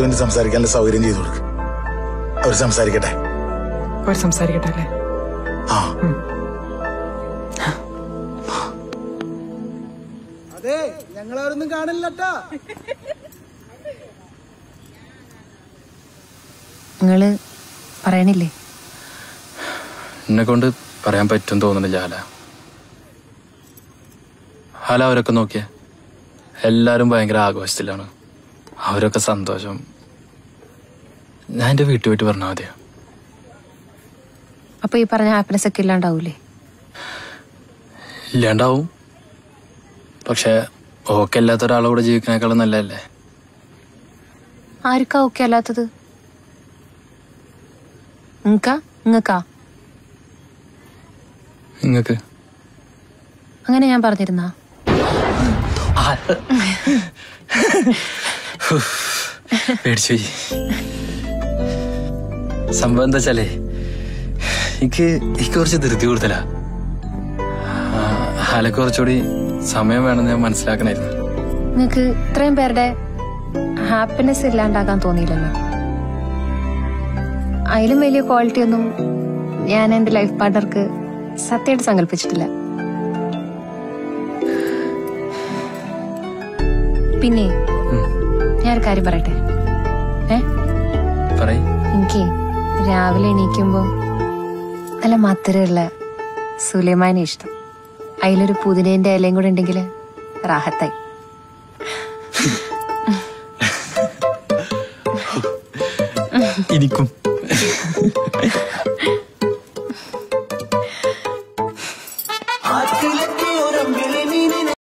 Minute സംസാരിക്കാനുള്ള സൗകര്യം ചെയ്തു കൊടുക്ക് അവർ സംസാരിക്കട്ടെ അവർ സംസാരിക്കട്ടെ അല്ലേ ആ അതെ ഞങ്ങളവരൊന്നും കാണില്ലട്ടാ നിങ്ങള് പറയണില്ലേ എന്നെ കൊണ്ട് പറയാൻ പറ്റും തോന്നുന്നില്ല ഹാല ഹാല അവരൊക്കെ നോക്കിയേ എല്ലാരും ഭയങ്കര ആഘോഷത്തിലാണ് അവരൊക്കെ സന്തോഷം ഞാൻ എന്റെ വീട്ടിൽ പോയിട്ട് പറഞ്ഞാൽ മതിയോ അപ്പൊ ഈ പറഞ്ഞ ഹാപ്പിനെസ് ഒക്കെ ഇല്ലാണ്ടാവൂലേ ഇല്ലാണ്ടാവും പക്ഷെ ഓക്കെ അല്ലാത്ത ഒരാളെ കൂടെ ജീവിക്കണേക്കാളും നല്ലതല്ലേ ആർക്കാ ഓക്കെ അല്ലാത്തത് നിങ്ങക്കാ നിങ്ങക്കാ നിങ്ങക്ക് അങ്ങനെ ഞാൻ പറഞ്ഞിരുന്നാ പേടിച്ചു പോയി. സംഭവം എന്താ വെച്ചാലേ എനിക്ക് എനിക്ക് കുറച്ച് ധൃതി കൂടുതലാ ആ, ഹാലക്ക് കുറച്ചുകൂടി സമയം വേണമെന്ന് ഞാൻ മനസ്സിലാക്കണായിരുന്നു നിങ്ങക്ക് ഇത്രയും പേരുടെ ഹാപ്പിനെസ് ഇല്ലാണ്ടാക്കാൻ തോന്നിയില്ലല്ലോ അതിലും വലിയ ക്വാളിറ്റി ഒന്നും ഞാൻ എന്റെ ലൈഫ് പാർട്ണർക്ക് സത്യമായിട്ട് സങ്കല്പിച്ചിട്ടില്ല പിന്നെ ഞാനൊരു കാര്യം പറയട്ടെ ഏ പറയും എനിക്ക് രാവിലെ എണീക്കുമ്പോ നല്ല മധുരമുള്ള സുലൈമാനെ ഇഷ്ടം അതിലൊരു പുതിനേന്റെ ഇലയും കൂടെ ഉണ്ടെങ്കിൽ റാഹത്തായി എനിക്കും ആറ്റിലെത്തി